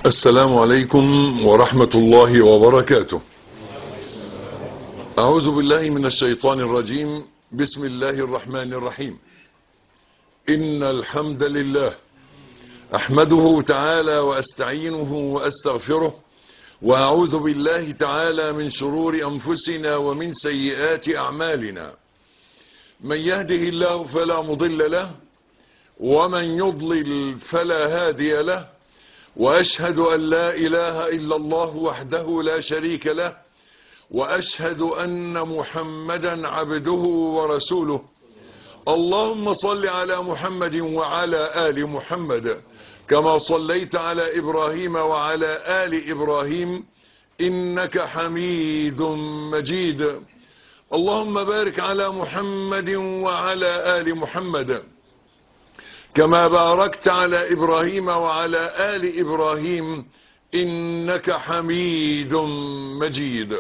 السلام عليكم ورحمة الله وبركاته أعوذ بالله من الشيطان الرجيم بسم الله الرحمن الرحيم إن الحمد لله أحمده تعالى وأستعينه وأستغفره وأعوذ بالله تعالى من شرور أنفسنا ومن سيئات أعمالنا من يهده الله فلا مضل له ومن يضلل فلا هادي له وأشهد أن لا إله إلا الله وحده لا شريك له وأشهد أن محمدا عبده ورسوله اللهم صل على محمد وعلى آل محمد كما صليت على إبراهيم وعلى آل إبراهيم إنك حميد مجيد اللهم بارك على محمد وعلى آل محمد كما باركت على إبراهيم وعلى آل إبراهيم إنك حميد مجيد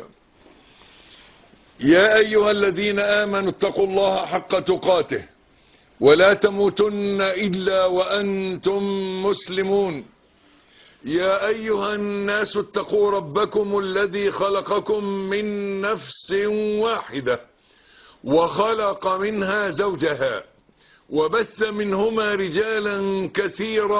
يا أيها الذين آمنوا اتقوا الله حق تقاته ولا تموتن إلا وأنتم مسلمون يا أيها الناس اتقوا ربكم الذي خلقكم من نفس واحدة وخلق منها زوجها وبث منهما رجالا كثيرا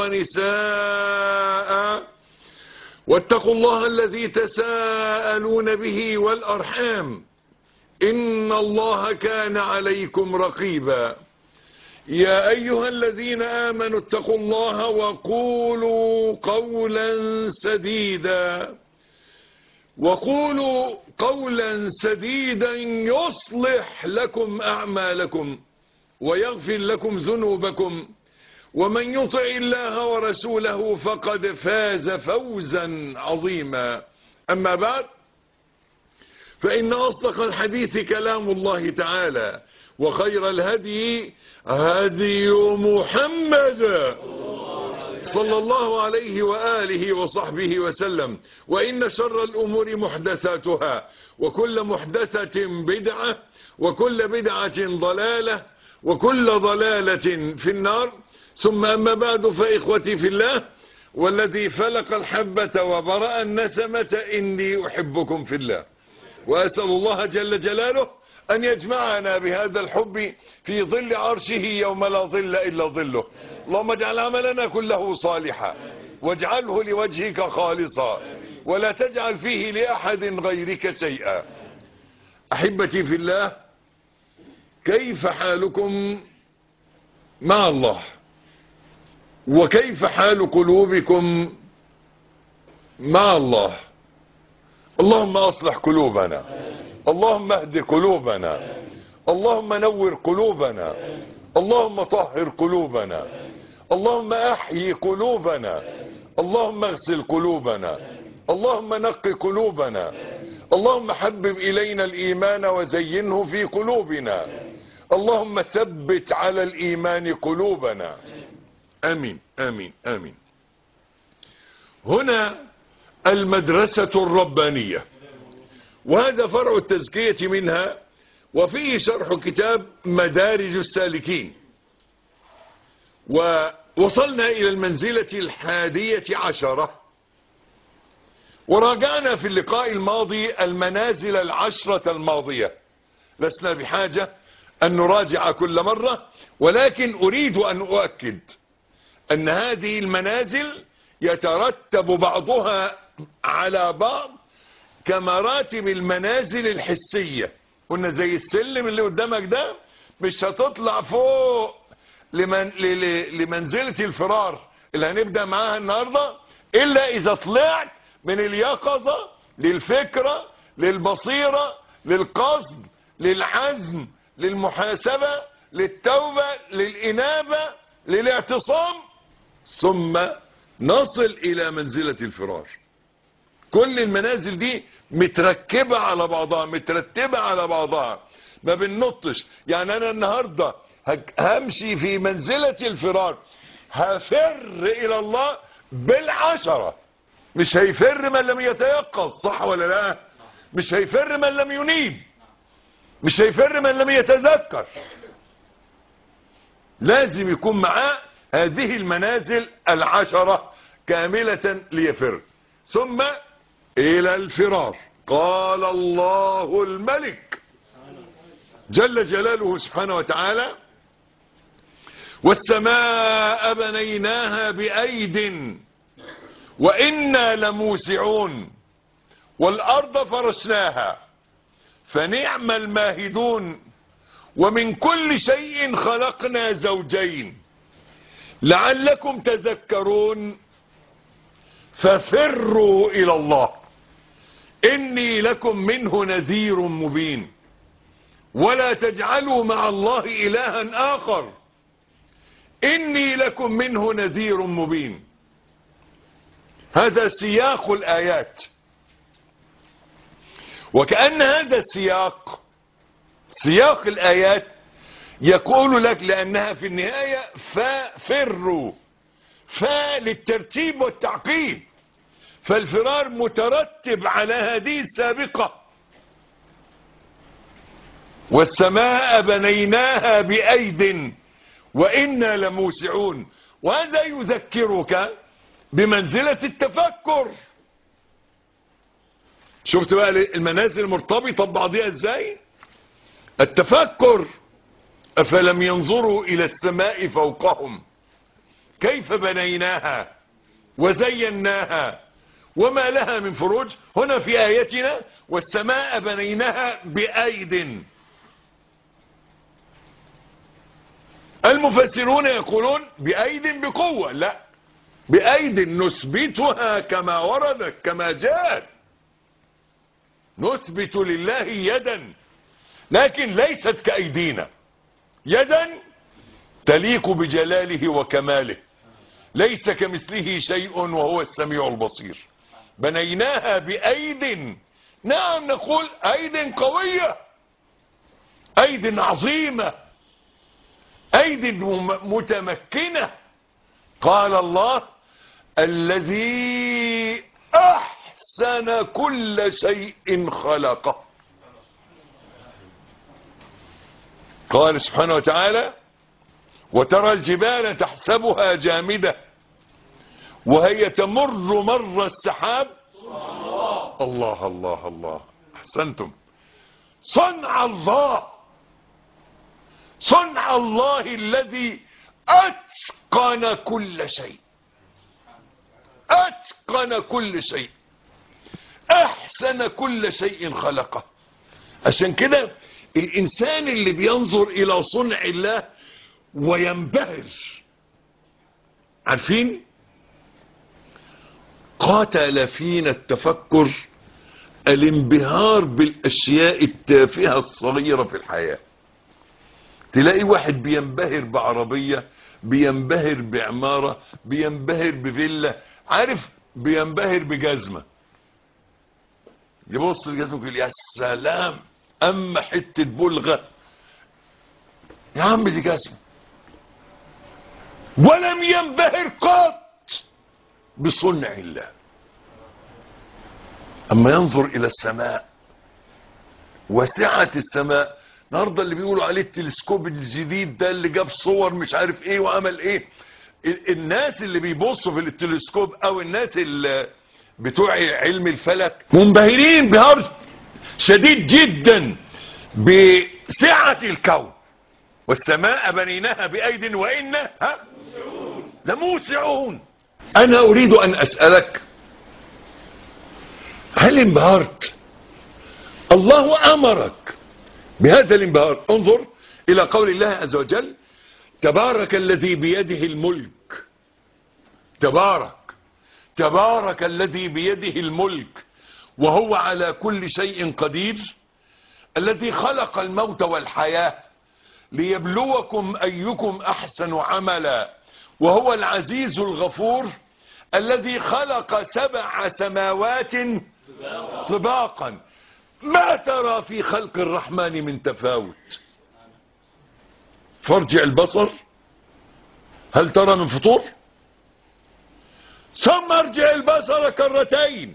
ونساء واتقوا الله الذي تساءلون به والأرحام إن الله كان عليكم رقيبا يا أيها الذين آمنوا اتقوا الله وقولوا قولا سديدا وقولوا قولا سديدا يصلح لكم أعمالكم ويغفر لكم ذنوبكم ومن يطع الله ورسوله فقد فاز فوزا عظيما أما بعد فإن أصدق الحديث كلام الله تعالى وخير الهدي هدي محمد صلى الله عليه وآله وصحبه وسلم وإن شر الأمور محدثاتها وكل محدثة بدعة وكل بدعة ضلالة وكل ضلالة في النار ثم أما بعد فإخوتي في الله والذي فلق الحبة وبرأ النسمة إني أحبكم في الله وأسأل الله جل جلاله أن يجمعنا بهذا الحب في ظل عرشه يوم لا ظل إلا ظله اللهم اجعل عملنا كله صالحا واجعله لوجهك خالصا ولا تجعل فيه لأحد غيرك شيئا أحبتي في الله كيف حالكم مع الله وكيف حال قلوبكم مع الله اللهم أصلح قلوبنا اللهم اهد قلوبنا اللهم نور قلوبنا اللهم طهر قلوبنا اللهم احيي قلوبنا اللهم اغسل قلوبنا اللهم نق قلوبنا اللهم حبب إلينا الإيمان وزينه في قلوبنا اللهم ثبت على الإيمان قلوبنا آمين آمين آمين هنا المدرسة الربانية وهذا فرع التزكية منها وفيه شرح كتاب مدارج السالكين ووصلنا إلى المنزلة الحادية عشرة وراجعنا في اللقاء الماضي المنازل العشرة الماضية لسنا بحاجة أن نراجع كل مرة ولكن أريد أن أؤكد أن هذه المنازل يترتب بعضها على بعض كمراتب المنازل الحسية قلنا زي السلم اللي قدامك ده مش هتطلع فوق لمن لمنزلة الفرار اللي هنبدأ معاها النهاردة إلا إذا طلعت من اليقظة للفكرة للبصيرة للقصد للعزم للمحاسبة للتوبة للإنابة للاعتصام ثم نصل إلى منزلة الفرار كل المنازل دي متركبة على بعضها مترتبة على بعضها ما بننطش يعني أنا النهاردة همشي في منزلة الفرار هفر إلى الله بالعشرة مش هيفر من لم يتيقظ صح ولا لا مش هيفر من لم ينيب مش هيفر من لم يتذكر لازم يكون معاه هذه المنازل العشرة كاملة ليفر ثم إلى الفرار قال الله الملك جل جلاله سبحانه وتعالى والسماء بنيناها بأيد وإنا لموسعون والأرض فرشناها فنعم الماهدون ومن كل شيء خلقنا زوجين لعلكم تذكرون ففروا إلى الله إني لكم منه نذير مبين ولا تجعلوا مع الله إلها آخر إني لكم منه نذير مبين هذا سياق الآيات وكأن هذا السياق سياق الآيات يقول لك لأنها في النهاية ففروا فا للترتيب والتعقيب فالفرار مترتب على هذه السابقة والسماء بنيناها بأيد وإنا لموسعون وهذا يذكرك بمنزلة التفكر شفت بقى المنازل مرتبطة ببعضها ازاي التفكر أفلم ينظروا إلى السماء فوقهم كيف بنيناها وزيناها وما لها من فروج هنا في آيتنا والسماء بنيناها بأيد المفسرون يقولون بأيد بقوة لا بأيد نثبتها كما وردت كما جاءت نثبت لله يدا لكن ليست كأيدينا يدا تليق بجلاله وكماله ليس كمثله شيء وهو السميع البصير بنيناها بأيد نعم نقول أيد قوية أيد عظيمة أيد متمكنة قال الله الذي أحسن كل شيء خلقه قال سبحانه وتعالى وترى الجبال تحسبها جامدة وهي تمر مر السحاب الله الله الله احسنتم صنع الله صنع الله الذي اتقن كل شيء اتقن كل شيء احسن كل شيء خلقه عشان كده الانسان اللي بينظر الى صنع الله وينبهر عارفين قاتل فينا التفكر الانبهار بالاشياء التافهة الصغيرة في الحياة تلاقي واحد بينبهر بعربية بينبهر بعمارة بينبهر بفيلا عارف بينبهر بجزمة يبص الجزمة يقول يا سلام اما حتة بلغة يا عم دي جزمة ولم ينبهر قط بصنع الله اما ينظر الى السماء وسعة السماء النهارده اللي بيقولوا عليه التلسكوب الجديد ده اللي جاب صور مش عارف ايه وعمل ايه ال- الناس اللي بيبصوا في التلسكوب او الناس اللي بتوع علم الفلك منبهرين بهار شديد جدا بسعة الكون والسماء بنيناها بأيد وإنا ها لموسعون أنا أريد أن أسألك هل انبهرت الله أمرك بهذا الانبهار انظر إلى قول الله عز وجل تبارك الذي بيده الملك تبارك تبارك الذي بيده الملك وهو على كل شيء قدير الذي خلق الموت والحياة ليبلوكم أيكم أحسن عملا وهو العزيز الغفور الذي خلق سبع سماوات طباقا ما ترى في خلق الرحمن من تفاوت فارجع البصر هل ترى من فطور ثم ارجع البصر كرتين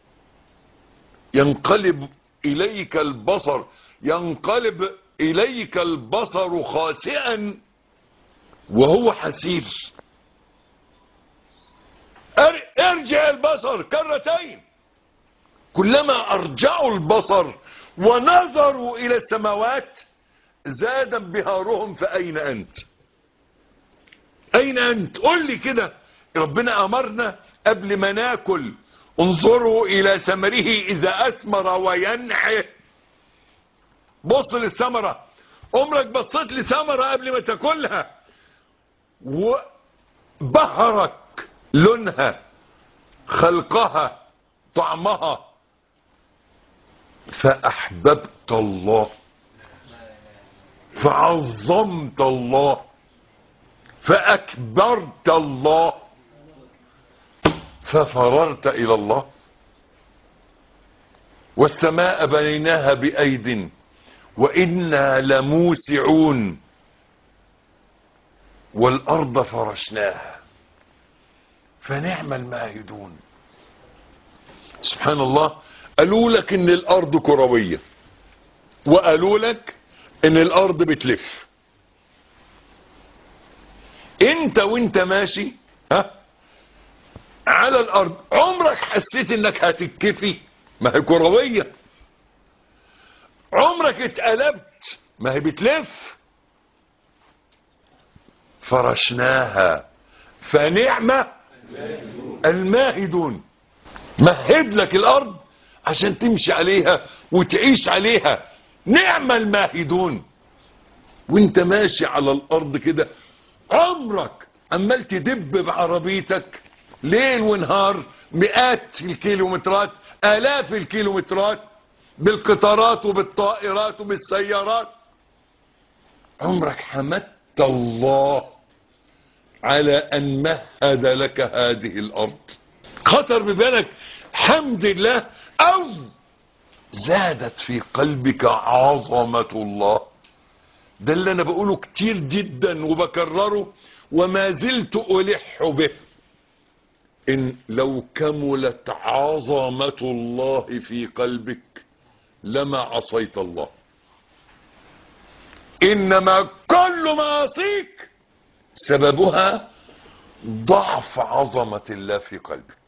ينقلب إليك البصر ينقلب إليك البصر خاسئا وهو حسير أر- ارجع البصر كرتين كلما ارجعوا البصر ونظروا الى السماوات زاد انبهارهم فاين انت اين انت قل لي كده ربنا امرنا قبل ما ناكل انظروا الى ثمره اذا اثمر وينعه بص للثمرة عمرك بصيت لثمرة قبل ما تاكلها وبهرك لونها خلقها طعمها فاحببت الله فعظمت الله فاكبرت الله ففررت الى الله والسماء بنيناها بايد وانا لموسعون والارض فرشناها فنعم الماهدون سبحان الله قالوا لك ان الارض كرويه وقالوا لك ان الارض بتلف انت وانت ماشي ها على الارض عمرك حسيت انك هتتكفي ما هي كرويه عمرك اتقلبت ما هي بتلف فرشناها فنعمة الماهدون مهد لك الارض عشان تمشي عليها وتعيش عليها نعم الماهدون وانت ماشي على الارض كده عمرك عمال تدب بعربيتك ليل ونهار مئات الكيلومترات الاف الكيلومترات بالقطارات وبالطائرات وبالسيارات عمرك حمدت الله على ان مهد لك هذه الارض خطر ببالك حمد الله او زادت في قلبك عظمة الله ده اللي انا بقوله كتير جدا وبكرره وما زلت الح به ان لو كملت عظمة الله في قلبك لما عصيت الله انما كل معاصيك سببها ضعف عظمة الله في قلبك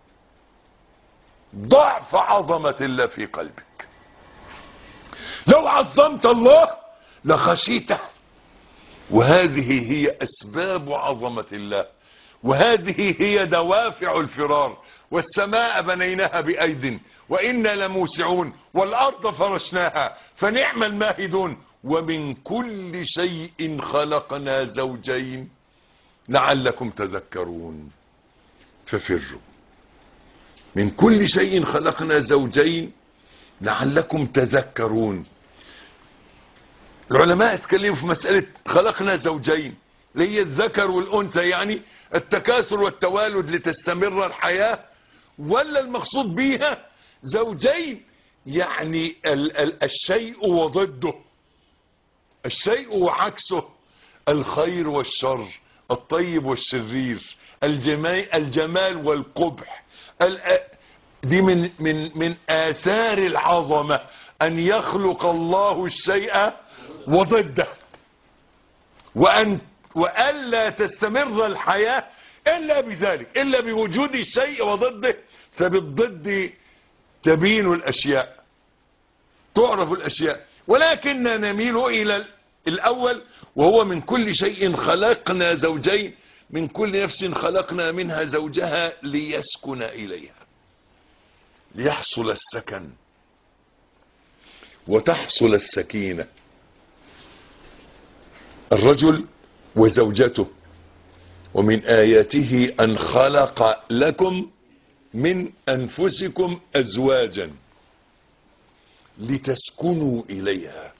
ضعف عظمة الله في قلبك لو عظمت الله لخشيته وهذه هي اسباب عظمة الله وهذه هي دوافع الفرار والسماء بنيناها بأيد وإنا لموسعون والأرض فرشناها فنعم الماهدون ومن كل شيء خلقنا زوجين لعلكم تذكرون ففروا من كل شيء خلقنا زوجين لعلكم تذكرون العلماء اتكلموا في مسألة خلقنا زوجين اللي هي الذكر والأنثى يعني التكاثر والتوالد لتستمر الحياة ولا المقصود بيها زوجين يعني ال ال الشيء وضده الشيء وعكسه الخير والشر الطيب والشرير الجمال, الجمال والقبح دي من من من آثار العظمة أن يخلق الله الشيء وضده وأن وألا تستمر الحياة إلا بذلك إلا بوجود الشيء وضده فبالضد تبين الأشياء تعرف الأشياء ولكننا نميل إلى الأول وهو من كل شيء خلقنا زوجين من كل نفس خلقنا منها زوجها ليسكن إليها ليحصل السكن وتحصل السكينة الرجل وزوجته ومن آياته أن خلق لكم من أنفسكم أزواجا لتسكنوا إليها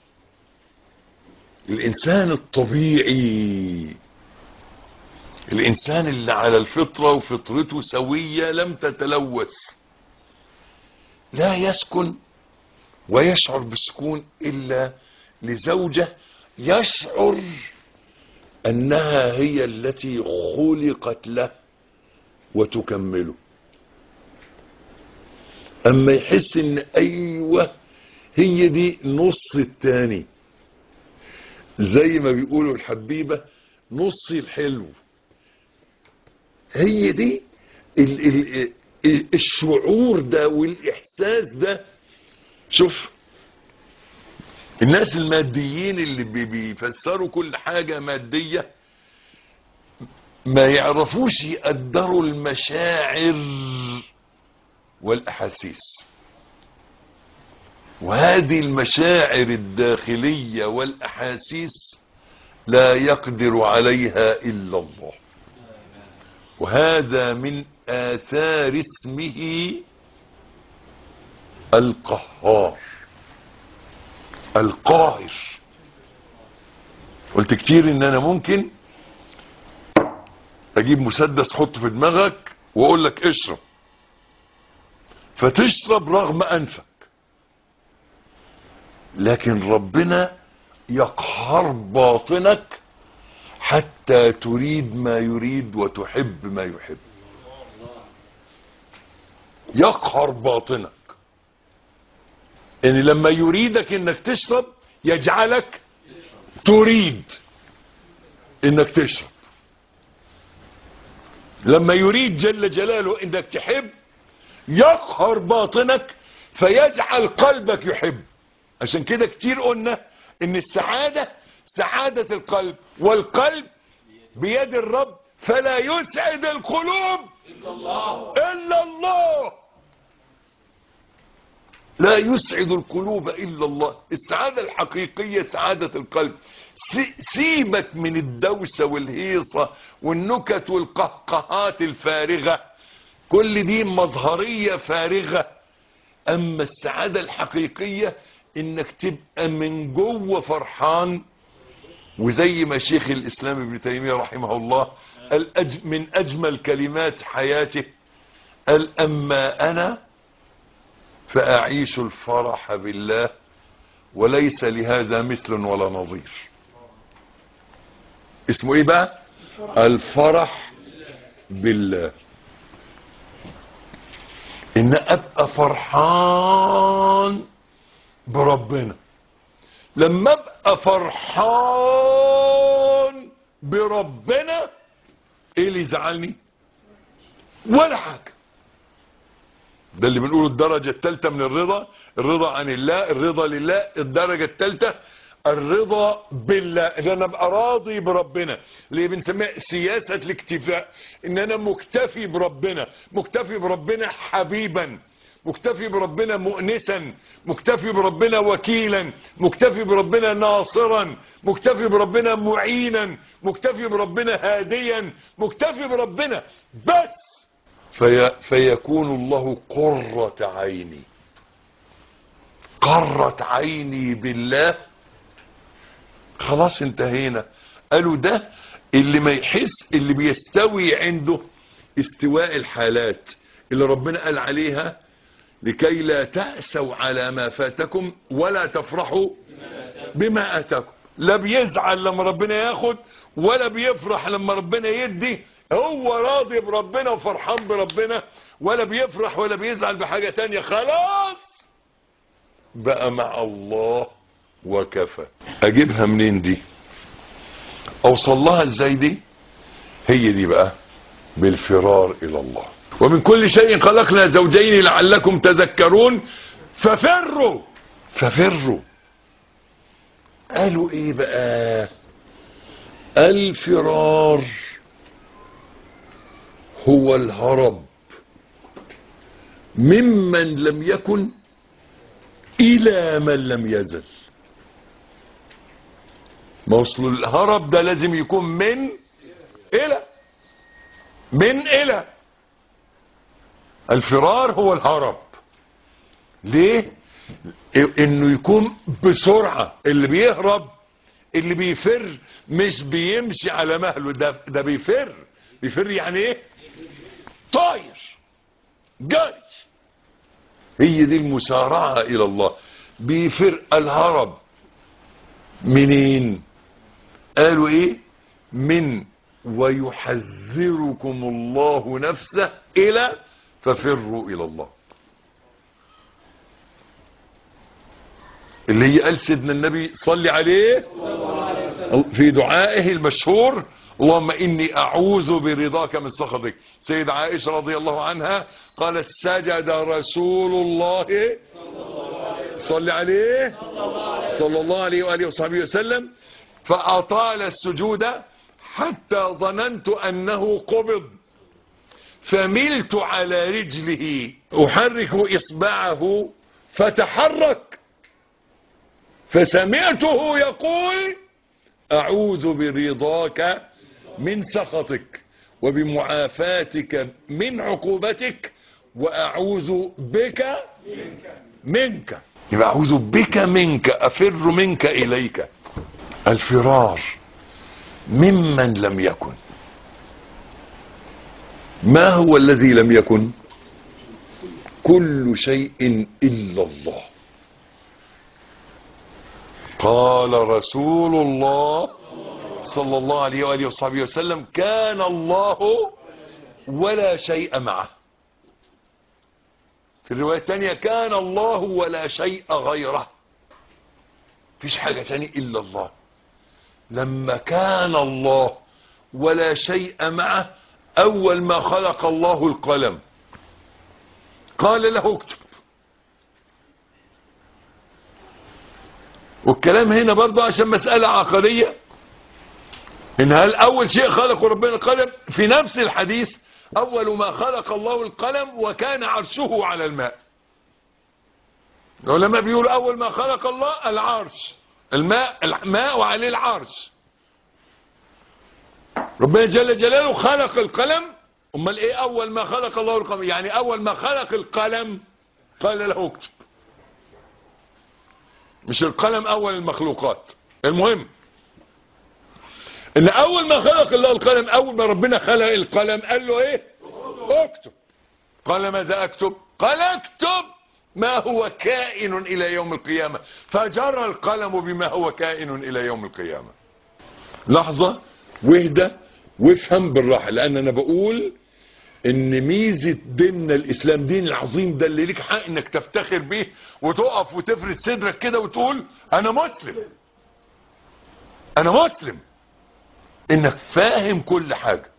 الإنسان الطبيعي الإنسان اللي على الفطرة وفطرته سوية لم تتلوث لا يسكن ويشعر بالسكون إلا لزوجة يشعر أنها هي التي خلقت له وتكمله أما يحس أن أيوة هي دي نص التاني زي ما بيقولوا الحبيبة نص الحلو هي دي ال ال ال الشعور ده والاحساس ده شوف الناس الماديين اللي بي- بيفسروا كل حاجة مادية ما يعرفوش يقدروا المشاعر والأحاسيس وهذه المشاعر الداخلية والأحاسيس لا يقدر عليها إلا الله وهذا من آثار اسمه القهار القاهر قلت كتير ان انا ممكن اجيب مسدس حطه في دماغك واقول لك اشرب فتشرب رغم انفك لكن ربنا يقهر باطنك حتى تريد ما يريد وتحب ما يحب يقهر باطنك ان لما يريدك انك تشرب يجعلك تريد انك تشرب لما يريد جل جلاله انك تحب يقهر باطنك فيجعل قلبك يحب عشان كده كتير قلنا ان السعادة سعادة القلب والقلب بيد الرب فلا يسعد القلوب الا الله لا يسعد القلوب الا الله السعادة الحقيقية سعادة القلب سي- سيبك من الدوسة والهيصة والنكت والقهقهات الفارغة كل دي مظهرية فارغة اما السعادة الحقيقية انك تبقى من جوه فرحان وزي ما شيخ الاسلام ابن تيمية رحمه الله قال أج من اجمل كلمات حياته قال اما انا فاعيش الفرح بالله وليس لهذا مثل ولا نظير اسمه ايه بقى الفرح بالله ان ابقى فرحان بربنا لما ابقى فرحان بربنا ايه اللي يزعلني ولا حاجه ده اللي بنقوله الدرجة الثالثة من الرضا الرضا عن الله الرضا لله الدرجة الثالثة الرضا بالله ان انا ابقى راضي بربنا اللي بنسميها سياسة الاكتفاء ان انا مكتفي بربنا مكتفي بربنا حبيبا مكتفي بربنا مؤنسا مكتفي بربنا وكيلا مكتفي بربنا ناصرا مكتفي بربنا معينا مكتفي بربنا هاديا مكتفي بربنا بس في فيكون الله قرة عيني قرة عيني بالله خلاص انتهينا قالوا ده اللي ما يحس اللي بيستوي عنده استواء الحالات اللي ربنا قال عليها لكي لا تأسوا على ما فاتكم ولا تفرحوا بما اتاكم لا بيزعل لما ربنا ياخد ولا بيفرح لما ربنا يدي هو راضي بربنا وفرحان بربنا ولا بيفرح ولا بيزعل بحاجة تانية خلاص بقى مع الله وكفى اجيبها منين دي اوصل لها ازاي دي هي دي بقى بالفرار الى الله ومن كل شيء خلقنا زوجين لعلكم تذكرون ففروا ففروا قالوا ايه بقى الفرار هو الهرب ممن لم يكن الى من لم يزل موصل الهرب ده لازم يكون من الى من الى الفرار هو الهرب ليه انه يكون بسرعة اللي بيهرب اللي بيفر مش بيمشي على مهله ده ده بيفر بيفر يعني ايه طاير جاي هي دي المسارعة الى الله بيفر الهرب منين قالوا ايه من ويحذركم الله نفسه الى ففروا الى الله اللي هي قال سيدنا النبي صلي عليه في دعائه المشهور اللهم إني أعوذ برضاك من سخطك سيد عائشة رضي الله عنها قالت سجد رسول الله صلى عليه صلى الله عليه وآله وصحبه وسلم فأطال السجود حتى ظننت أنه قبض فملت على رجله أحرك إصبعه فتحرك فسمعته يقول أعوذ برضاك من سخطك وبمعافاتك من عقوبتك وأعوذ بك منك يبقى أعوذ بك منك أفر منك إليك الفرار ممن لم يكن ما هو الذي لم يكن كل شيء إلا الله قال رسول الله صلى الله عليه وآله وصحبه وسلم كان الله ولا شيء معه في الرواية الثانية كان الله ولا شيء غيره فيش حاجة تاني إلا الله لما كان الله ولا شيء معه أول ما خلق الله القلم قال له اكتب والكلام هنا برضه عشان مسألة عقدية ان هل اول شيء خلقه ربنا القلم في نفس الحديث اول ما خلق الله القلم وكان عرشه على الماء العلماء بيقولوا اول ما خلق الله العرش الماء الماء وعليه العرش ربنا جل جلاله خلق القلم امال ايه اول ما خلق الله القلم يعني اول ما خلق القلم قال له اكتب مش القلم اول المخلوقات المهم ان اول ما خلق الله القلم اول ما ربنا خلق القلم قال له ايه اكتب قال ماذا اكتب قال اكتب ما هو كائن الى يوم القيامة فجرى القلم بما هو كائن الى يوم القيامة لحظة واهدى وافهم بالراحة لان انا بقول ان ميزة ديننا الاسلام دين العظيم ده اللي ليك حق انك تفتخر بيه وتقف وتفرد صدرك كده وتقول انا مسلم انا مسلم انك فاهم كل حاجة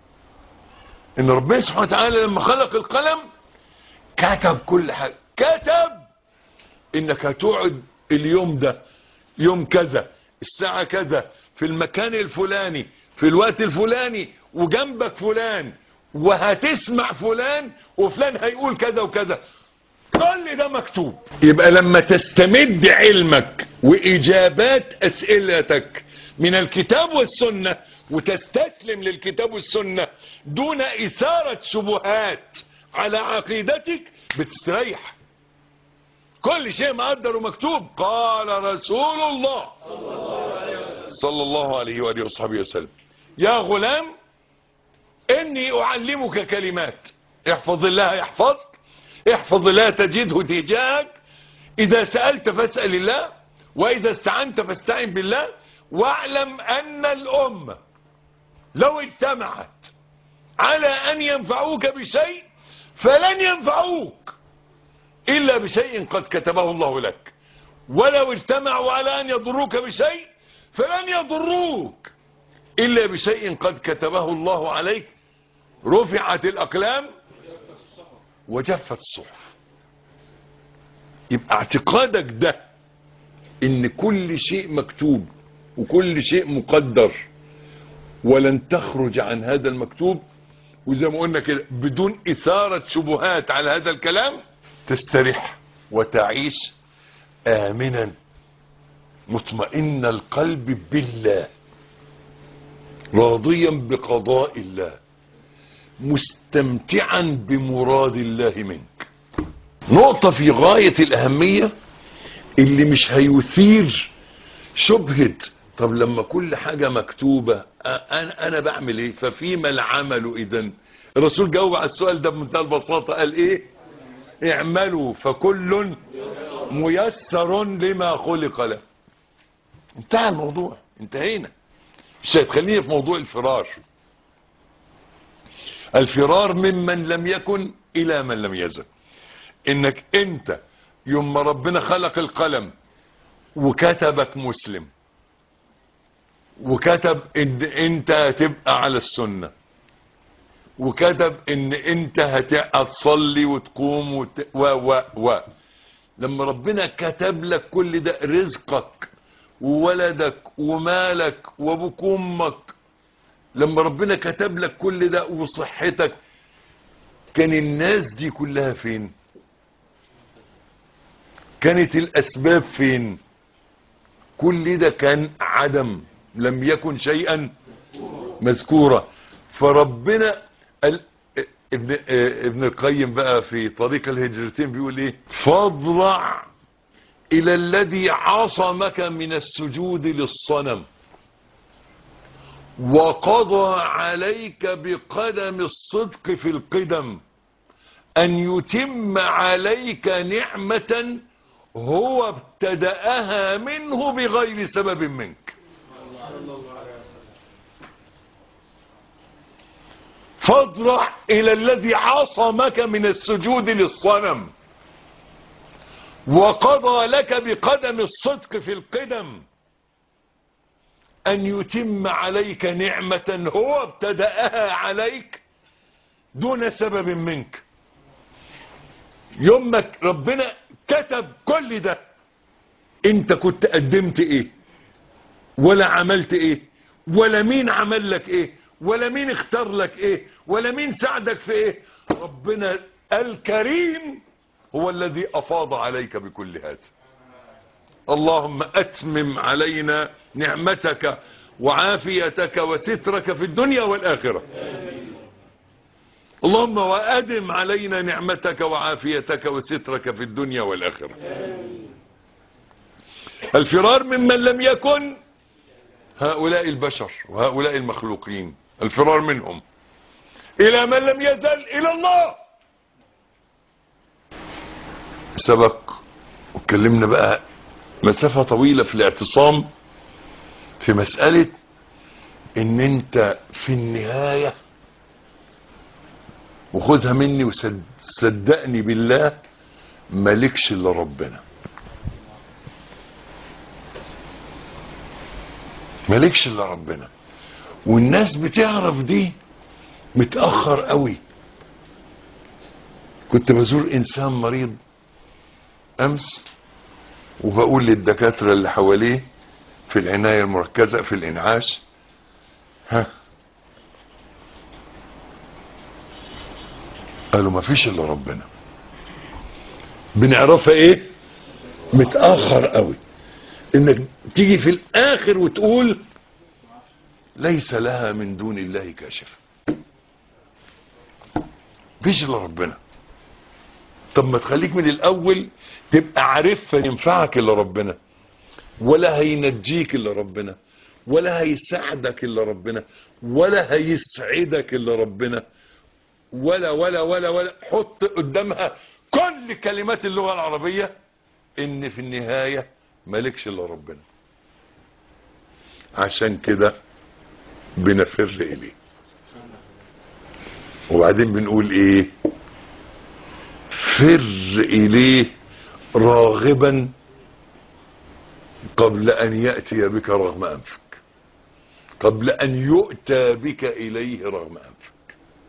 ان ربنا سبحانه وتعالى لما خلق القلم كتب كل حاجة كتب انك هتقعد اليوم ده يوم كذا الساعة كذا في المكان الفلاني في الوقت الفلاني وجنبك فلان وهتسمع فلان وفلان هيقول كذا وكذا كل ده مكتوب يبقى لما تستمد علمك واجابات اسئلتك من الكتاب والسنة وتستسلم للكتاب والسنة دون اثارة شبهات على عقيدتك بتستريح كل شيء مقدر ومكتوب قال رسول الله صلى الله عليه وآله وصحبه وسلم يا غلام اني اعلمك كلمات احفظ الله يحفظك احفظ الله تجده تجاهك اذا سألت فاسأل الله واذا استعنت فاستعن بالله واعلم ان الامة لو اجتمعت على ان ينفعوك بشيء فلن ينفعوك الا بشيء قد كتبه الله لك ولو اجتمعوا على ان يضروك بشيء فلن يضروك الا بشيء قد كتبه الله عليك رفعت الاقلام وجفت الصحف يبقى اعتقادك ده ان كل شيء مكتوب وكل شيء مقدر ولن تخرج عن هذا المكتوب وزي ما قلنا كده بدون اثارة شبهات على هذا الكلام تستريح وتعيش امنا مطمئن القلب بالله راضيا بقضاء الله مستمتعا بمراد الله منك نقطة في غاية الأهمية اللي مش هيثير شبهة طب لما كل حاجة مكتوبة أنا, أنا بعمل إيه ففيما العمل إذن الرسول جاوب على السؤال ده بمنتهى البساطة قال إيه اعملوا فكل ميسر لما خلق له انتهى الموضوع انتهينا مش هتخليني في موضوع الفرار الفرار ممن لم يكن الى من لم يزل انك انت يوم ما ربنا خلق القلم وكتبك مسلم وكتب ان انت هتبقى على السنة وكتب ان انت هت- هتصلي وتقوم وت... و و و لما ربنا كتب لك كل ده رزقك وولدك ومالك وابوك وامك لما ربنا كتب لك كل ده وصحتك كان الناس دي كلها فين كانت الاسباب فين كل ده كان عدم لم يكن شيئا مذكورا فربنا ال... ابن ابن القيم بقى في طريق الهجرتين بيقول ايه فاضرع الى الذي عصمك من السجود للصنم وقضى عليك بقدم الصدق في القدم ان يتم عليك نعمة هو ابتدأها منه بغير سبب منك فاضرع الى الذي عصمك من السجود للصنم وقضى لك بقدم الصدق في القدم ان يتم عليك نعمة هو ابتدأها عليك دون سبب منك يومك ربنا كتب كل ده انت كنت قدمت ايه ولا عملت ايه ولا مين عمل لك ايه ولا مين اختار لك ايه ولا مين ساعدك في ايه ربنا الكريم هو الذي افاض عليك بكل هذا اللهم اتمم علينا نعمتك وعافيتك وسترك في الدنيا والاخره اللهم وادم علينا نعمتك وعافيتك وسترك في الدنيا والاخره الفرار ممن لم يكن هؤلاء البشر وهؤلاء المخلوقين الفرار منهم الى من لم يزل الى الله سبق واتكلمنا بقى مسافة طويلة في الاعتصام في مسألة ان انت في النهاية وخدها مني وصدقني بالله مالكش الا ربنا مالكش الا ربنا والناس بتعرف دي متأخر قوي كنت بزور انسان مريض امس وبقول للدكاترة اللي حواليه في العناية المركزة في الانعاش ها قالوا ما فيش الا ربنا بنعرفها ايه متأخر قوي انك تيجي في الاخر وتقول ليس لها من دون الله كاشف مفيش الا ربنا طب ما تخليك من الاول تبقى عارفها ينفعك الا ربنا ولا هينجيك الا ربنا ولا هيساعدك الا ربنا ولا هيسعدك الا ربنا ولا ولا ولا ولا حط قدامها كل كلمات اللغة العربية ان في النهاية مالكش الا ربنا عشان كده بنفر اليه وبعدين بنقول ايه فر اليه راغبا قبل ان يأتي بك رغم انفك قبل ان يؤتى بك اليه رغم انفك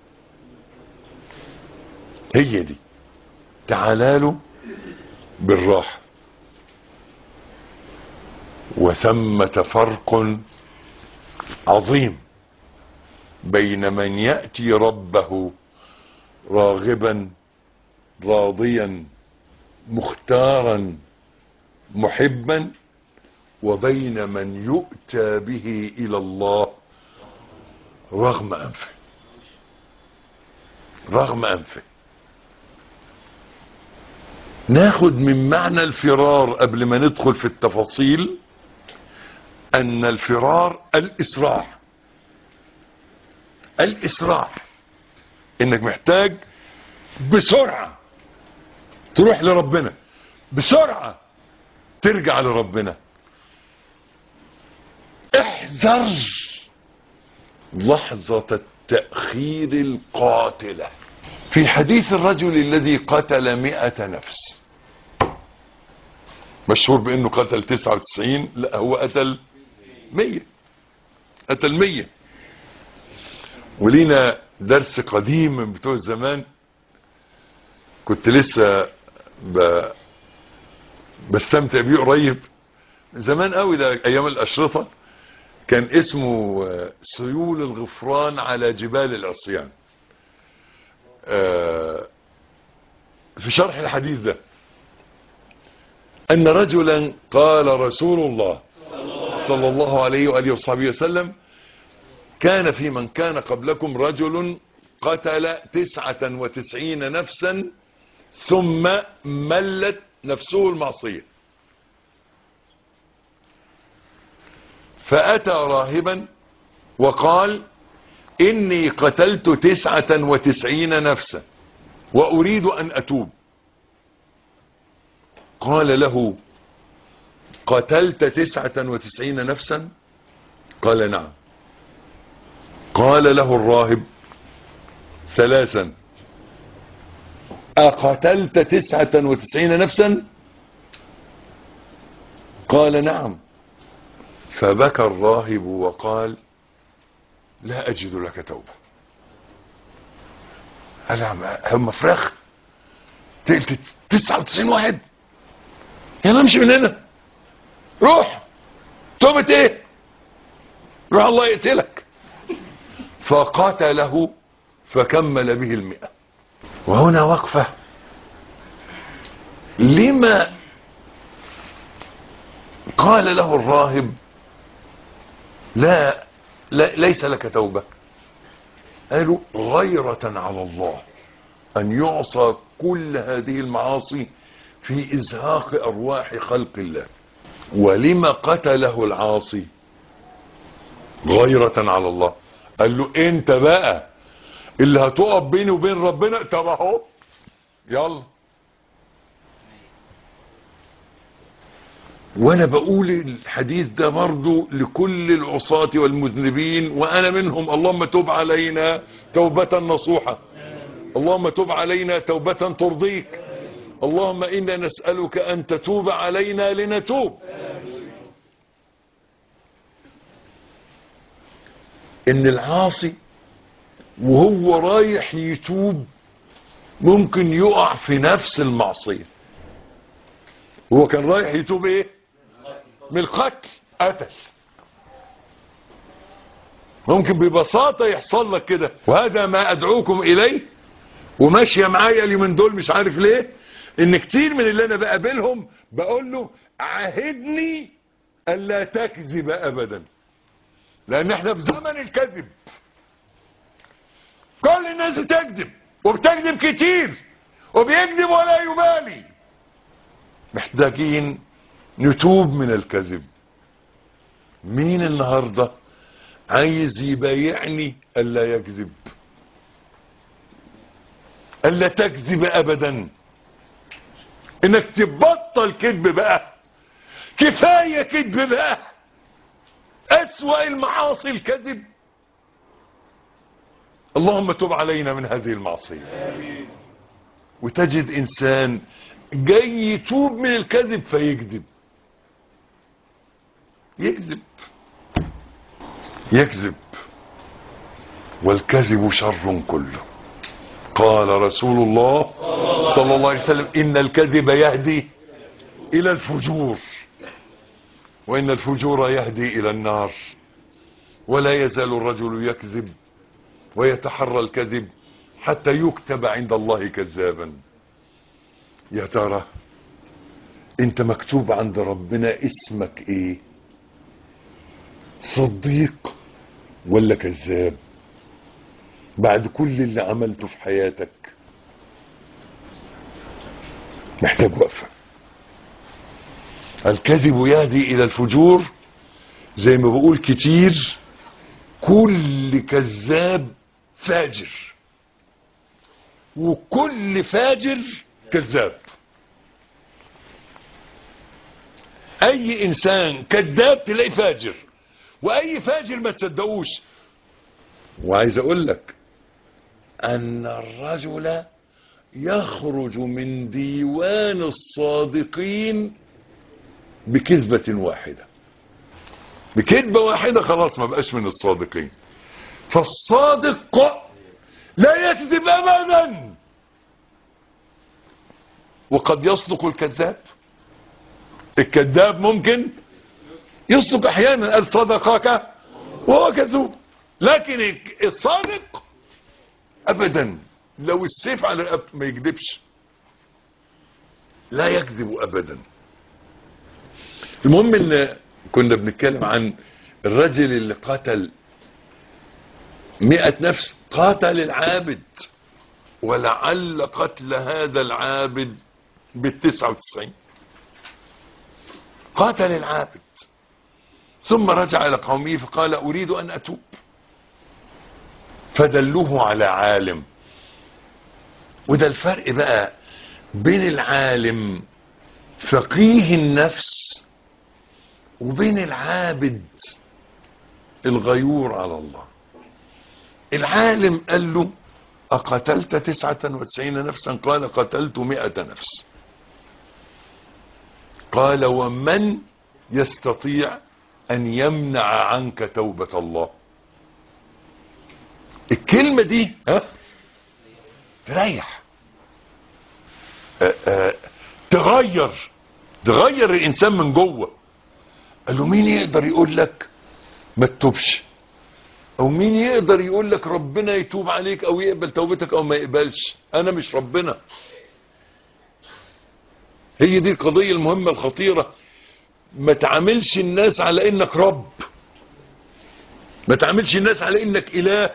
هي دي تعالى بالراحة وثمة فرق عظيم بين من يأتي ربه راغبا راضيا مختارا محبا وبين من يؤتى به الى الله رغم انفه رغم انفه ناخد من معنى الفرار قبل ما ندخل في التفاصيل ان الفرار الاسراع الاسراع انك محتاج بسرعة تروح لربنا بسرعة ترجع لربنا احذر لحظة التأخير القاتلة في حديث الرجل الذي قتل مئة نفس مشهور بانه قتل تسعة وتسعين لا هو قتل مية أتى المية ولينا درس قديم من بتوع زمان كنت لسه ب... بستمتع بيه قريب زمان قوي ده ايام الاشرطة كان اسمه آه، سيول الغفران على جبال العصيان آه، في شرح الحديث ده ان رجلا قال رسول الله صلى الله عليه وآله وصحبه وسلم كان في من كان قبلكم رجل قتل تسعة وتسعين نفسا ثم ملت نفسه المعصية فأتى راهبا وقال إني قتلت تسعة وتسعين نفسا وأريد أن أتوب قال له قتلت تسعة وتسعين نفسا قال نعم قال له الراهب ثلاثا أقتلت تسعة وتسعين نفسا قال نعم فبكى الراهب وقال لا أجد لك توبة قال يا عم هم فراخ تقلت تسعة وتسعين واحد يا نمشي من هنا روح توبة ايه روح الله يقتلك فقتله فكمل به المئة وهنا وقفة لما قال له الراهب لا, لا ليس لك توبة قالوا غيرة على الله أن يعصى كل هذه المعاصي في إزهاق أرواح خلق الله ولما قتله العاصي غيرة على الله قال له انت بقى اللي هتقف بيني وبين ربنا طب اهو يلا وانا بقول الحديث ده برضو لكل العصاة والمذنبين وانا منهم اللهم تب علينا توبة نصوحة اللهم تب علينا توبة ترضيك اللهم انا نسألك ان تتوب علينا لنتوب ان العاصي وهو رايح يتوب ممكن يقع في نفس المعصية هو كان رايح يتوب ايه من القتل قتل ممكن ببساطة يحصل لك كده وهذا ما ادعوكم اليه وماشية معايا اليومين دول مش عارف ليه ان كتير من اللي انا بقابلهم بقول له عاهدني الا تكذب ابدا لان احنا في زمن الكذب كل الناس بتكذب وبتكذب كتير وبيكذب ولا يبالي محتاجين نتوب من الكذب مين النهاردة عايز يبايعني الا يكذب الا تكذب ابدا انك تبطل كذب بقى كفاية كذب بقى اسوأ المعاصي الكذب اللهم تب علينا من هذه المعصية وتجد انسان جاي يتوب من الكذب فيكذب يكذب يكذب والكذب شر كله قال رسول الله صلى الله عليه وسلم ان الكذب يهدي الى الفجور وان الفجور يهدي الى النار ولا يزال الرجل يكذب ويتحرى الكذب حتى يكتب عند الله كذابا يا ترى انت مكتوب عند ربنا اسمك ايه صديق ولا كذاب بعد كل اللي عملته في حياتك محتاج وقفة الكذب يهدي الى الفجور زي ما بقول كتير كل كذاب فاجر وكل فاجر كذاب اي انسان كذاب تلاقي فاجر واي فاجر ما تصدقوش وعايز اقول لك ان الرجل يخرج من ديوان الصادقين بكذبة واحدة بكذبة واحدة خلاص ما بقاش من الصادقين فالصادق لا يكذب ابدا وقد يصدق الكذاب الكذاب ممكن يصدق احيانا قال صدقك وهو كذوب لكن الصادق ابدا لو السيف على رقبته ما يكذبش لا يكذب ابدا المهم ان كنا بنتكلم عن الرجل اللي قتل مئة نفس قاتل العابد ولعل قتل هذا العابد بالتسعة وتسعين قاتل العابد ثم رجع إلى قومه فقال أريد أن أتوب فدلوه على عالم وده الفرق بقى بين العالم فقيه النفس وبين العابد الغيور على الله العالم قال له أقتلت تسعة وتسعين نفسا قال قتلت مئة نفس قال ومن يستطيع أن يمنع عنك توبة الله الكلمة دي ها تريح آه، آه، تغير تغير الإنسان من جوه قال له مين يقدر يقول لك ما تتوبش او مين يقدر يقول لك ربنا يتوب عليك او يقبل توبتك او ما يقبلش انا مش ربنا هي دي القضية المهمة الخطيرة ما تعاملش الناس على انك رب ما تعاملش الناس على انك اله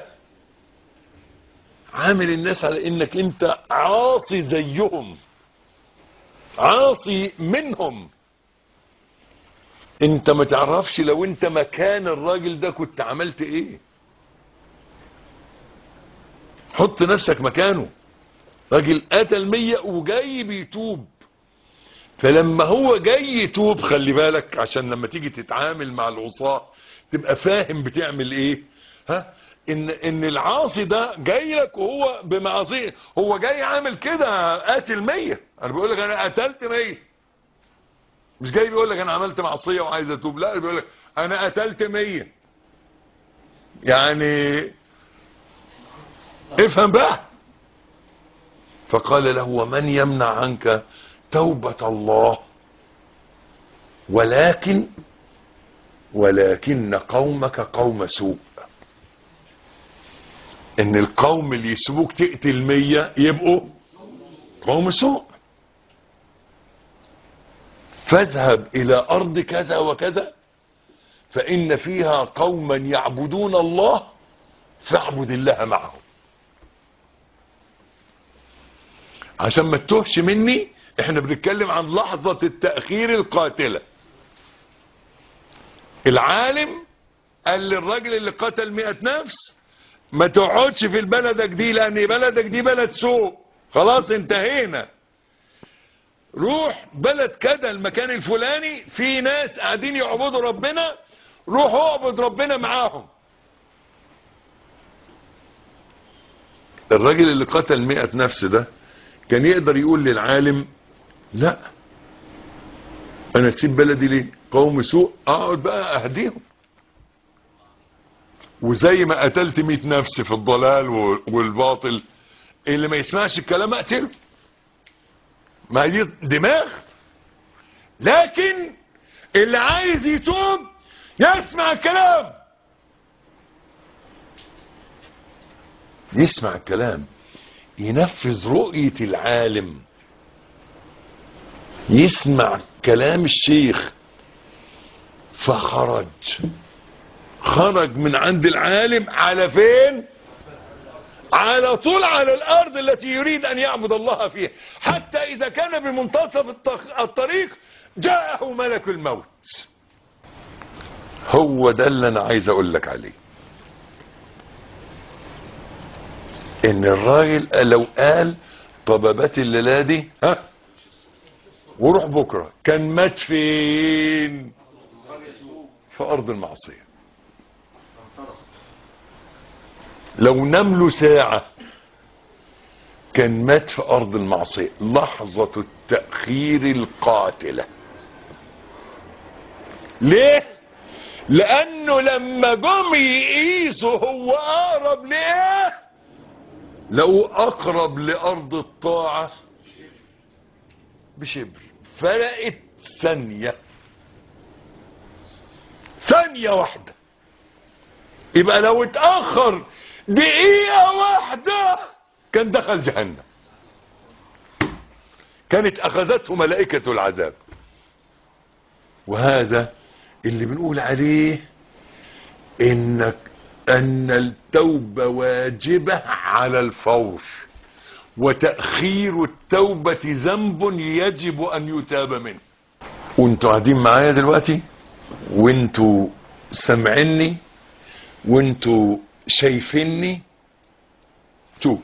عامل الناس على انك انت عاصي زيهم عاصي منهم انت ما تعرفش لو انت مكان الراجل ده كنت عملت ايه حط نفسك مكانه راجل قتل مية وجاي بيتوب فلما هو جاي يتوب خلي بالك عشان لما تيجي تتعامل مع العصاة تبقى فاهم بتعمل ايه ها ان ان العاصي ده جاي لك وهو بمعصيه هو جاي عامل كده قاتل مية انا بقول لك انا قتلت مية مش جاي بيقول لك انا عملت معصية وعايز اتوب لا بيقول لك انا قتلت مية يعني افهم بقى فقال له ومن يمنع عنك توبة الله ولكن ولكن قومك قوم سوء ان القوم اللي يسيبوك تقتل مية يبقوا قوم سوء فاذهب الى ارض كذا وكذا فان فيها قوما يعبدون الله فاعبد الله معهم عشان ما تتوهش مني احنا بنتكلم عن لحظة التأخير القاتلة العالم قال للراجل اللي قتل مئة نفس ما تقعدش في بلدك دي لان بلدك دي بلد سوء خلاص انتهينا روح بلد كذا المكان الفلاني في ناس قاعدين يعبدوا ربنا روح اعبد ربنا معاهم الراجل اللي قتل مئة نفس ده كان يقدر يقول للعالم لا انا اسيب بلدي ليه قوم سوء اقعد بقى اهديهم وزي ما قتلت مئة نفس في الضلال والباطل اللي ما يسمعش الكلام اقتله ما دي دماغ لكن اللي عايز يتوب يسمع الكلام يسمع الكلام ينفذ رؤية العالم يسمع كلام الشيخ فخرج خرج من عند العالم على فين على طول على الارض التي يريد ان يعبد الله فيها حتى اذا كان بمنتصف الطخ- الطريق جاءه ملك الموت هو ده اللي انا عايز اقول لك عليه ان الراجل لو قال طببات الليله دي ها وروح بكره كان مات فين في ارض المعصيه لو نام له ساعه كان مات في ارض المعصيه لحظه التاخير القاتله ليه لانه لما جم يقيسوا هو اقرب لايه لقوا اقرب لارض الطاعة بشبر فرقت ثانية ثانية واحدة يبقى لو اتأخر دقيقة واحدة كان دخل جهنم كانت اخذته ملائكة العذاب وهذا اللي بنقول عليه انك ان التوبة واجبة على الفور وتأخير التوبة ذنب يجب ان يتاب منه وانتوا قاعدين معايا دلوقتي وانتوا سامعيني وانتوا شايفيني توب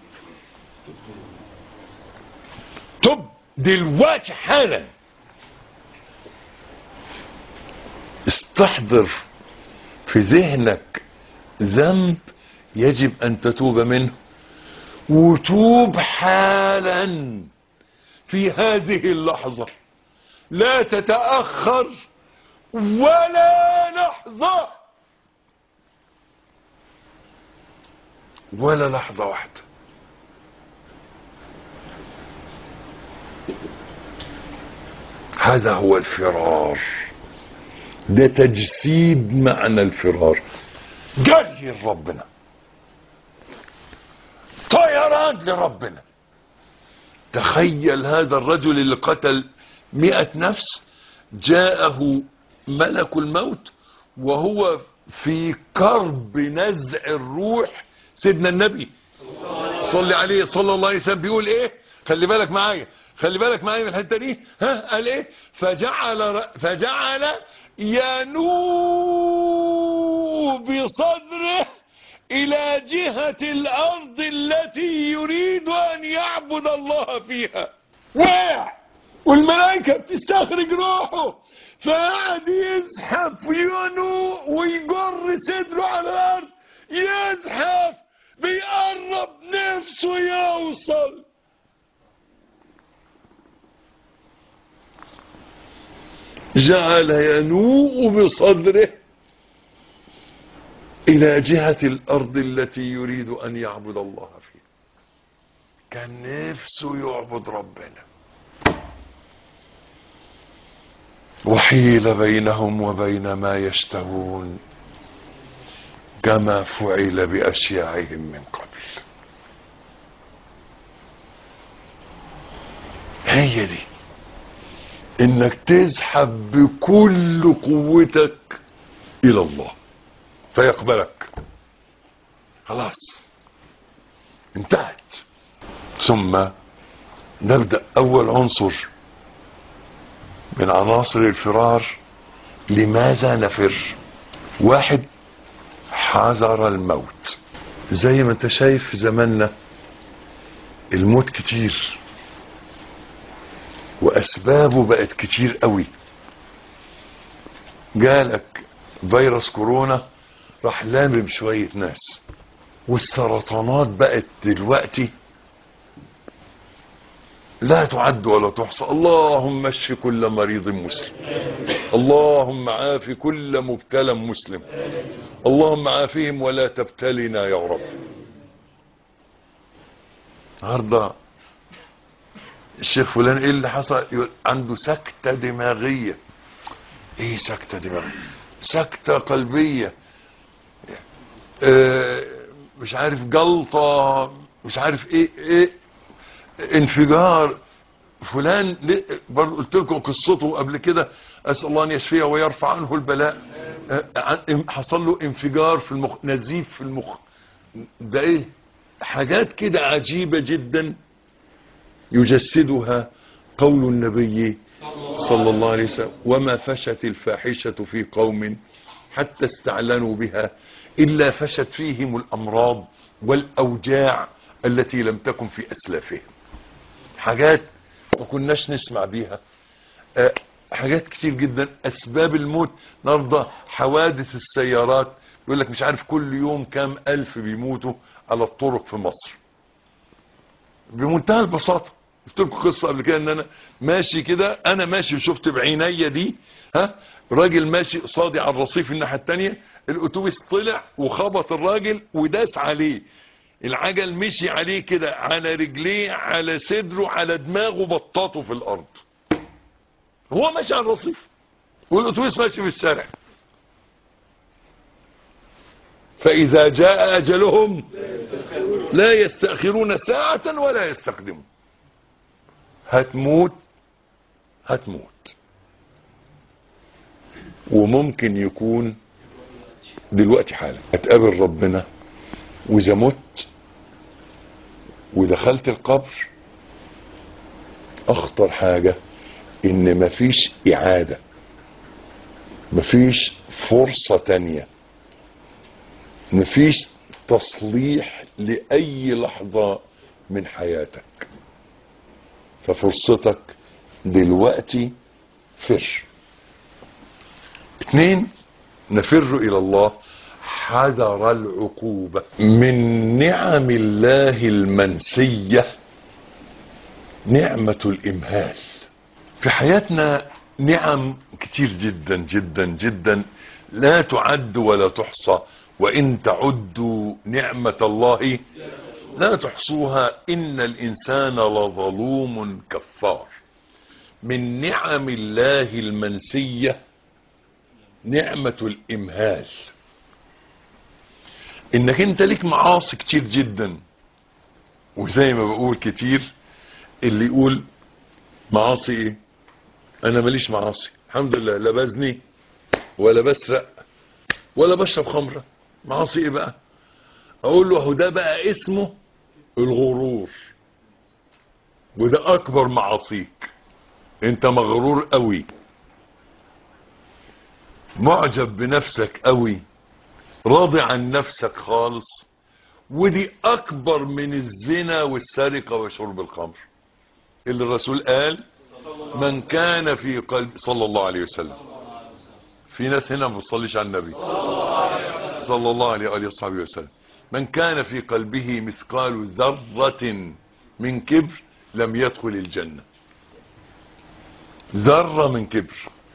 توب دلوقتي حالا استحضر في ذهنك ذنب يجب ان تتوب منه وتوب حالا في هذه اللحظة لا تتأخر ولا لحظة ولا لحظة واحدة هذا هو الفرار ده تجسيد معنى الفرار جري لربنا طيران لربنا تخيل هذا الرجل اللي قتل مئة نفس جاءه ملك الموت وهو في كرب نزع الروح سيدنا النبي صلي عليه صلى الله عليه وسلم بيقول ايه خلي بالك معايا خلي بالك معايا من الحته دي ها قال ايه فجعل فجعل ينوء بصدره الى جهة الارض التي يريد ان يعبد الله فيها وقع والملائكة بتستخرج روحه فقعد يزحف ينوء ويجر صدره على الارض يزحف بيقرب نفسه يوصل جعل ينوء بصدره الى جهة الارض التي يريد ان يعبد الله فيها كان نفسه يعبد ربنا وحيل بينهم وبين ما يشتهون كما فعل باشياعهم من قبل هي دي انك تزحف بكل قوتك الى الله فيقبلك خلاص انتهت ثم نبدأ اول عنصر من عناصر الفرار لماذا نفر واحد حذر الموت زي ما انت شايف في زماننا الموت كتير واسبابه بقت كتير قوي جالك فيروس كورونا راح لامم شوية ناس والسرطانات بقت دلوقتي لا تعد ولا تحصى اللهم اشف كل مريض مسلم اللهم عاف كل مبتلى مسلم اللهم عافهم ولا تبتلنا يا رب النهارده الشيخ فلان ايه اللي حصل يقول عنده سكتة دماغية ايه سكتة دماغية سكتة قلبية اه مش عارف جلطة مش عارف ايه ايه انفجار فلان برضه قلت لكم قصته قبل كده اسال الله ان يشفيه ويرفع عنه البلاء اه حصل له انفجار في المخ نزيف في المخ ده ايه حاجات كده عجيبة جدا يجسدها قول النبي صلى الله عليه وسلم وما فشت الفاحشة في قوم حتى استعلنوا بها إلا فشت فيهم الأمراض والأوجاع التي لم تكن في أسلافهم حاجات ما كناش نسمع بيها أه حاجات كتير جدا أسباب الموت نرضى حوادث السيارات يقول لك مش عارف كل يوم كام ألف بيموتوا على الطرق في مصر بمنتهى البساطة قلت لكم قصه قبل كده ان انا ماشي كده انا ماشي شفت بعيني دي ها راجل ماشي قصادي على الرصيف الناحيه الثانيه الاتوبيس طلع وخبط الراجل وداس عليه العجل مشي عليه كده على رجليه على صدره على دماغه بطاطه في الارض هو ماشي على الرصيف والاتوبيس ماشي في الشارع فاذا جاء اجلهم لا يستأخرون ساعة ولا يستقدمون هتموت هتموت وممكن يكون دلوقتي حالا هتقابل ربنا واذا مت ودخلت القبر اخطر حاجة ان مفيش اعادة مفيش فرصة تانية مفيش تصليح لأي لحظة من حياتك ففرصتك دلوقتي فر اتنين نفر إلى الله حذر العقوبة من نعم الله المنسية نعمة الإمهال في حياتنا نعم كتير جدا جدا جدا لا تعد ولا تحصى وإن تعدوا نعمة الله لا تحصوها إن الإنسان لظلوم كفار من نعم الله المنسية نعمة الإمهال إنك أنت ليك معاصي كتير جدا وزي ما بقول كتير اللي يقول معاصي إيه أنا ماليش معاصي الحمد لله لا بزني ولا بسرق ولا بشرب خمرة معاصي ايه بقى اقول له اهو ده بقى اسمه الغرور وده اكبر معاصيك انت مغرور قوي معجب بنفسك قوي راضي عن نفسك خالص ودي اكبر من الزنا والسرقة وشرب الخمر اللي الرسول قال من كان في قلب صلى الله عليه وسلم في ناس هنا ما بتصليش على النبي صلى الله عليه وآله وصحبه وسلم من كان في قلبه مثقال ذرة من كبر لم يدخل الجنة ذرة من كبر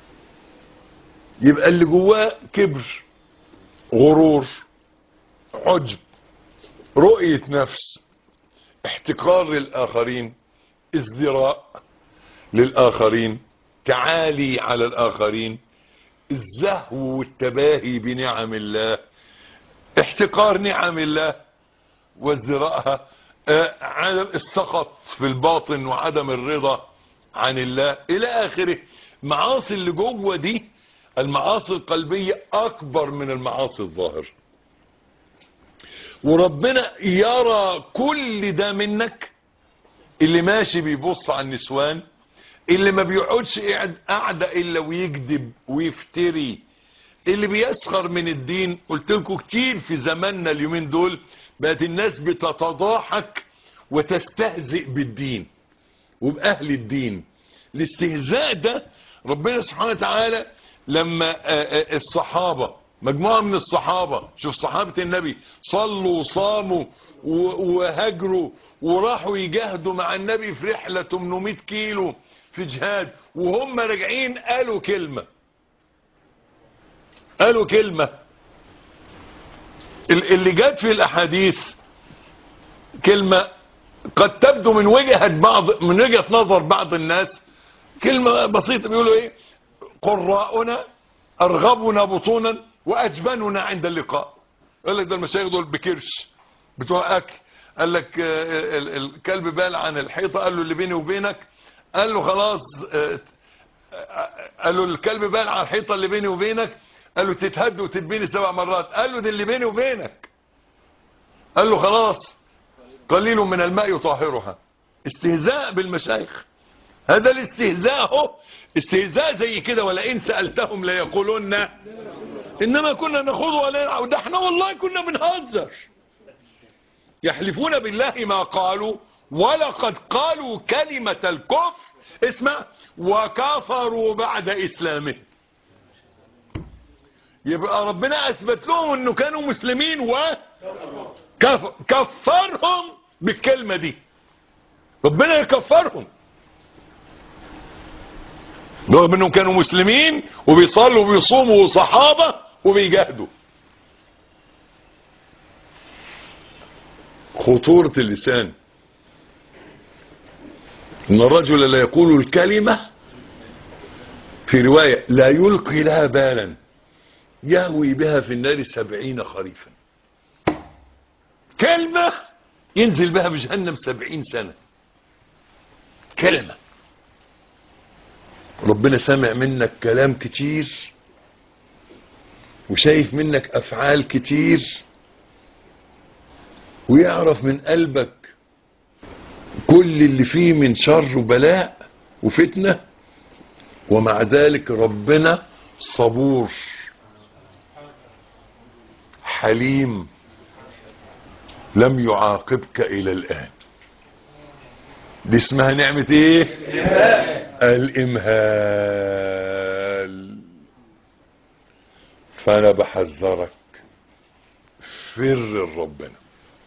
يبقى اللي جواه كبر غرور عجب رؤية نفس احتقار للآخرين ازدراء للآخرين تعالي على الآخرين الزهو والتباهي بنعم الله احتقار نعم الله وازدراءها آه، عدم السخط في الباطن وعدم الرضا عن الله الى اخره معاصي اللي جوه دي المعاصي القلبية اكبر من المعاصي الظاهر وربنا يرى كل ده منك اللي ماشي بيبص على النسوان اللي ما بيقعدش قاعد قاعده الا ويكذب ويفتري اللي بيسخر من الدين قلت لكم كتير في زماننا اليومين دول بقت الناس بتتضاحك وتستهزئ بالدين وبأهل الدين الاستهزاء ده ربنا سبحانه وتعالى لما آه، آه، الصحابة مجموعة من الصحابة شوف صحابة النبي صلوا وصاموا و- وهجروا وراحوا يجاهدوا مع النبي في رحلة 800 كيلو في جهاد وهم راجعين قالوا كلمة قالوا كلمة ال- اللي جت في الأحاديث كلمة قد تبدو من وجهة بعض من وجهة نظر بعض الناس كلمة بسيطة بيقولوا ايه قراؤنا ارغبنا بطونا واجبننا عند اللقاء يقول لك ده المشايخ دول بكرش بتوع اكل قال لك آه، ال- ال- الكلب بال عن الحيطة قال له اللي بيني وبينك قال له خلاص آه، آه، قال له الكلب بال على الحيطة اللي بيني وبينك قال له تتهد وتتبني سبع مرات قال له ده اللي بيني وبينك قال له خلاص قليل من الماء يطهرها استهزاء بالمشايخ هذا الاستهزاء هو استهزاء زي كده ولئن سألتهم ليقولون انما كنا نخوض ولا نلعب ده احنا والله كنا بنهزر يحلفون بالله ما قالوا ولقد قالوا كلمة الكفر اسمع وكفروا بعد اسلامه يبقى ربنا اثبت لهم انه كانوا مسلمين و كف- كفرهم بالكلمة دي ربنا يكفرهم رغم انهم كانوا مسلمين وبيصلوا وبيصوموا وصحابة وبيجاهدوا خطورة اللسان ان الرجل لا يقول الكلمة في رواية لا يلقي لها بالا يهوي بها في النار سبعين خريفا كلمة ينزل بها بجهنم سبعين سنة كلمة ربنا سامع منك كلام كتير وشايف منك افعال كتير ويعرف من قلبك كل اللي فيه من شر وبلاء وفتنة ومع ذلك ربنا صبور حليم لم يعاقبك الى الان دي اسمها نعمة ايه الامهال فانا بحذرك فر ربنا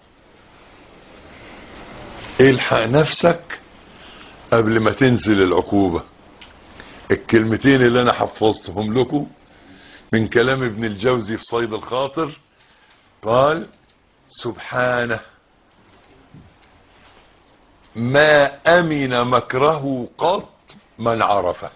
الحق نفسك قبل ما تنزل العقوبة الكلمتين اللي انا حفظتهم لكم من كلام ابن الجوزي في صيد الخاطر قال سبحانه ما امن مكره قط من عرفه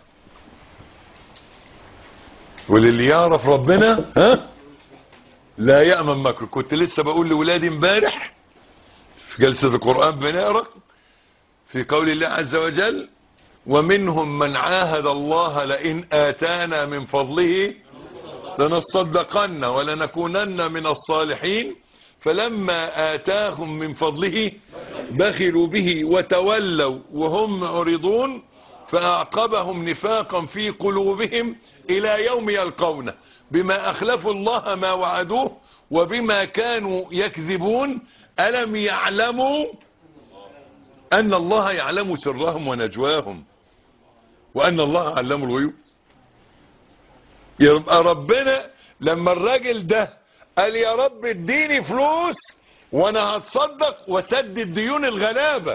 وللي يعرف ربنا ها لا يأمن مكره كنت لسه بقول لولادي امبارح في جلسة القرآن بنقرأ في قول الله عز وجل ومنهم من عاهد الله لئن آتانا من فضله لنصدقن ولنكونن من الصالحين فلما آتاهم من فضله بخلوا به وتولوا وهم معرضون فأعقبهم نفاقا في قلوبهم إلى يوم يلقونه بما أخلفوا الله ما وعدوه وبما كانوا يكذبون ألم يعلموا أن الله يعلم سرهم ونجواهم وأن الله علم الغيوب يبقى ربنا لما الراجل ده قال يا رب اديني فلوس وانا هتصدق وسدد ديون الغلابة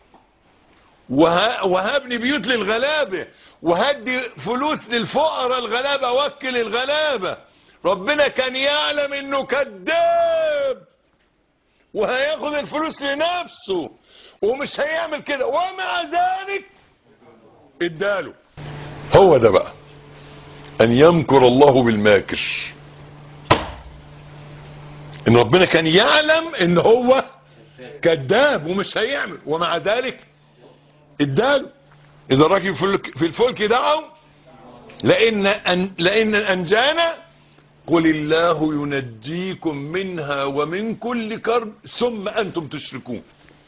وه- وهبني بيوت للغلابة وهدي فلوس للفقراء الغلابة وكل الغلابة ربنا كان يعلم انه كذاب وهياخد الفلوس لنفسه ومش هيعمل كده ومع ذلك اداله هو ده بقى ان يمكر الله بالماكر ان ربنا كان يعلم ان هو كذاب ومش هيعمل ومع ذلك اداله اذا الراجل في الك- في الفلك دعوا لان أن لان انجانا قل الله ينجيكم منها ومن كل كرب ثم انتم تشركون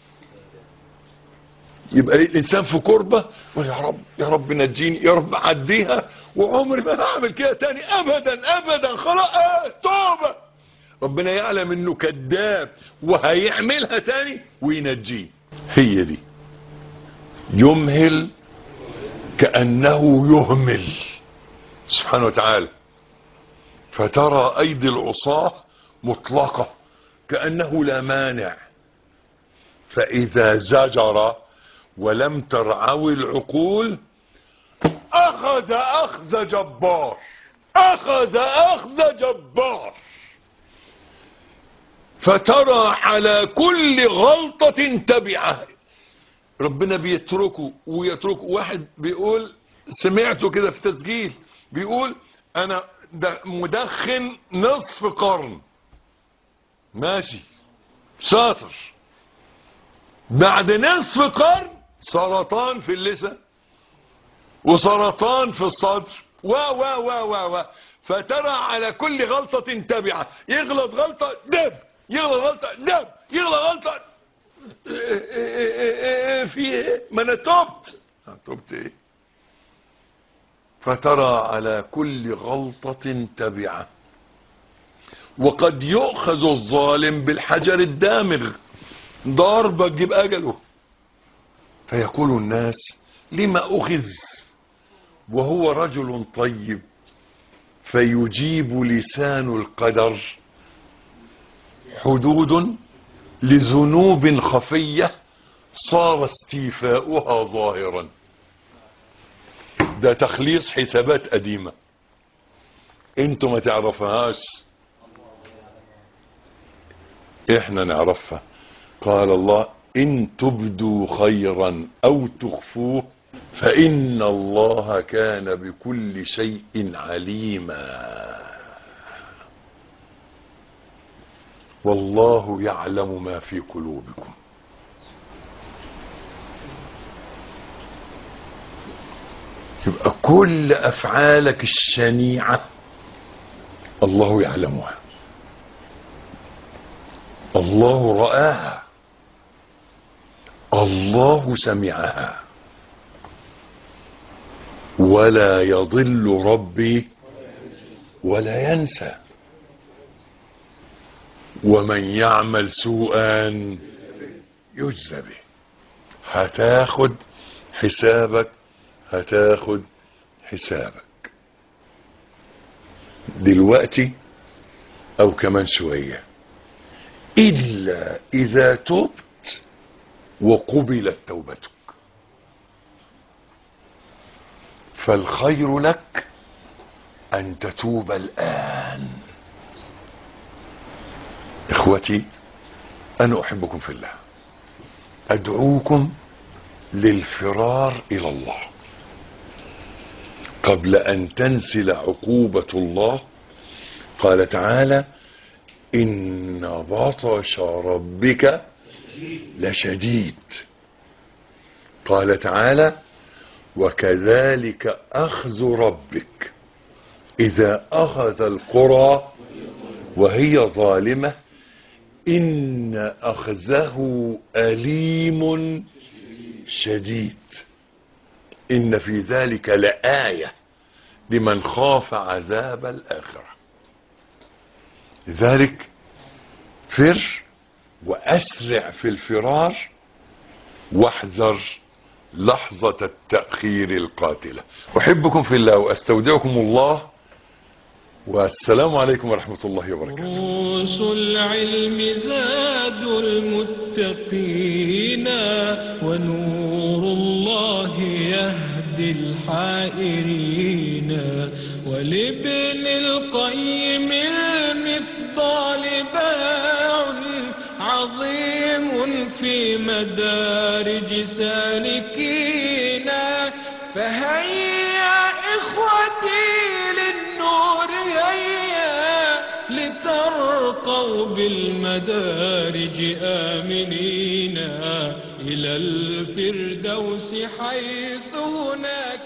يبقى الانسان في كربة يقول يا رب يا رب نجيني يا رب عديها وعمري ما هعمل كده تاني ابدا ابدا خلاص آه توبة ربنا يعلم انه كذاب وهيعملها تاني وينجيه هي دي يمهل كأنه يهمل سبحانه وتعالى فترى ايدي العصاة مطلقة كأنه لا مانع فاذا زجر ولم ترعوي العقول اخذ اخذ جبار اخذ اخذ جبار فترى على كل غلطة تبعه ربنا بيتركه ويتركه واحد بيقول سمعته كده في تسجيل بيقول انا ده مدخن نصف قرن ماشي شاطر بعد نصف قرن سرطان في اللسان وسرطان في الصدر و و و و و فترى على كل غلطة تبعة يغلط غلطة دب يغلط غلطة دب يغلط غلطة إيه إيه إيه إيه في ايه ما انا تبت آه، تبت ايه فترى على كل غلطة تبعة وقد يؤخذ الظالم بالحجر الدامغ ضربة تجيب اجله فيقول الناس لما اخذ وهو رجل طيب فيجيب لسان القدر حدود لذنوب خفية صار استيفاؤها ظاهرا ده تخليص حسابات قديمة انتوا ما تعرفهاش احنا نعرفها قال الله ان تبدوا خيرا او تخفوه فان الله كان بكل شيء عليما والله يعلم ما في قلوبكم يبقى كل افعالك الشنيعه الله يعلمها الله رآها الله سمعها ولا يضل ربي ولا ينسى ومن يعمل سوءا يجزى به هتاخد حسابك هتاخد حسابك دلوقتي او كمان شوية الا اذا تبت وقبلت توبتك فالخير لك ان تتوب الان اخوتي انا احبكم في الله ادعوكم للفرار الى الله قبل ان تنزل عقوبة الله قال تعالى ان بطش ربك لشديد قال تعالى وكذلك اخذ ربك اذا اخذ القرى وهي ظالمة ان اخذه اليم شديد ان في ذلك لآية لمن خاف عذاب الاخرة لذلك فر واسرع في الفرار واحذر لحظة التأخير القاتلة أحبكم في الله وأستودعكم الله والسلام عليكم ورحمة الله وبركاته دروس العلم زاد المتقين ونور الله يهدي الحائرين ولابن القيم المفضال باع عظيم في مدارج سالكين فهيا إخوتي للنور هيا لترقوا بالمدارج آمنين إلى الفردوس حيث هناك